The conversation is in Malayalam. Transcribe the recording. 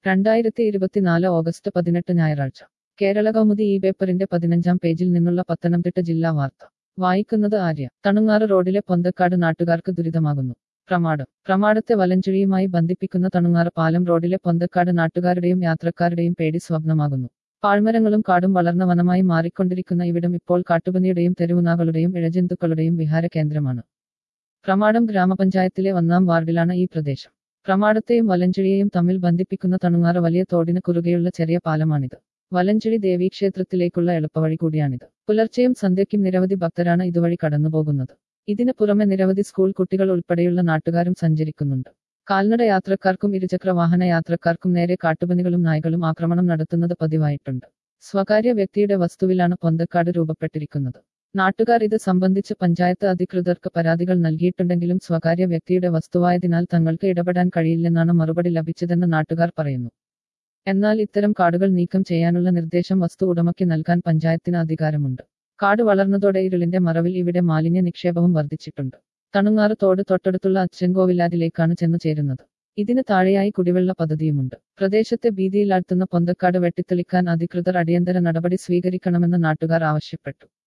രണ്ടായിരത്തി ഇരുപത്തിനാല് ഓഗസ്റ്റ് പതിനെട്ട് ഞായറാഴ്ച കേരള കൗമുദി ഈ പേപ്പറിന്റെ പതിനഞ്ചാം പേജിൽ നിന്നുള്ള പത്തനംതിട്ട ജില്ലാ വാർത്ത വായിക്കുന്നത് ആര്യ തണുങ്ങാറ് റോഡിലെ പൊന്തക്കാട് നാട്ടുകാർക്ക് ദുരിതമാകുന്നു പ്രമാടം പ്രമാടത്തെ വലഞ്ചുഴിയുമായി ബന്ധിപ്പിക്കുന്ന തണുങ്ങാറ് പാലം റോഡിലെ പൊന്തക്കാട് നാട്ടുകാരുടെയും യാത്രക്കാരുടെയും പേടി സ്വപ്നമാകുന്നു പാഴ്മരങ്ങളും കാടും വളർന്ന വനമായി മാറിക്കൊണ്ടിരിക്കുന്ന ഇവിടം ഇപ്പോൾ കാട്ടുപന്നിയുടെയും തെരുവുനാകളുടെയും ഇഴജന്തുക്കളുടെയും വിഹാര കേന്ദ്രമാണ് പ്രമാടം ഗ്രാമപഞ്ചായത്തിലെ ഒന്നാം വാർഡിലാണ് ഈ പ്രദേശം പ്രമാടത്തെയും വലഞ്ചുഴിയെയും തമ്മിൽ ബന്ധിപ്പിക്കുന്ന തണുങ്ങാറ് വലിയ തോടിന് കുറുകെയുള്ള ചെറിയ പാലമാണിത് വലഞ്ചുഴി ദേവീക്ഷേത്രത്തിലേക്കുള്ള എളുപ്പവഴി കൂടിയാണിത് പുലർച്ചെയും സന്ധ്യയ്ക്കും നിരവധി ഭക്തരാണ് ഇതുവഴി കടന്നുപോകുന്നത് ഇതിന് പുറമെ നിരവധി സ്കൂൾ കുട്ടികൾ ഉൾപ്പെടെയുള്ള നാട്ടുകാരും സഞ്ചരിക്കുന്നുണ്ട് കാൽനട യാത്രക്കാർക്കും ഇരുചക്ര വാഹന യാത്രക്കാർക്കും നേരെ കാട്ടുപന്നികളും നായ്ക്കളും ആക്രമണം നടത്തുന്നത് പതിവായിട്ടുണ്ട് സ്വകാര്യ വ്യക്തിയുടെ വസ്തുവിലാണ് പൊന്തക്കാട് രൂപപ്പെട്ടിരിക്കുന്നത് നാട്ടുകാർ ഇത് സംബന്ധിച്ച് പഞ്ചായത്ത് അധികൃതർക്ക് പരാതികൾ നൽകിയിട്ടുണ്ടെങ്കിലും സ്വകാര്യ വ്യക്തിയുടെ വസ്തുവായതിനാൽ തങ്ങൾക്ക് ഇടപെടാൻ കഴിയില്ലെന്നാണ് മറുപടി ലഭിച്ചതെന്ന് നാട്ടുകാർ പറയുന്നു എന്നാൽ ഇത്തരം കാടുകൾ നീക്കം ചെയ്യാനുള്ള നിർദ്ദേശം വസ്തു ഉടമയ്ക്ക് നൽകാൻ പഞ്ചായത്തിന് അധികാരമുണ്ട് കാട് വളർന്നതോടെ ഇരുളിന്റെ മറവിൽ ഇവിടെ മാലിന്യ നിക്ഷേപവും വർദ്ധിച്ചിട്ടുണ്ട് തണുങ്ങാറ് തോട് തൊട്ടടുത്തുള്ള അച്ചൻകോവിലാരിലേക്കാണ് ചെന്നു ചേരുന്നത് ഇതിന് താഴെയായി കുടിവെള്ള പദ്ധതിയുമുണ്ട് പ്രദേശത്തെ ഭീതിയിലാഴ്ത്തുന്ന പൊന്തക്കാട് വെട്ടിത്തെളിക്കാൻ അധികൃതർ അടിയന്തര നടപടി സ്വീകരിക്കണമെന്ന് നാട്ടുകാർ ആവശ്യപ്പെട്ടു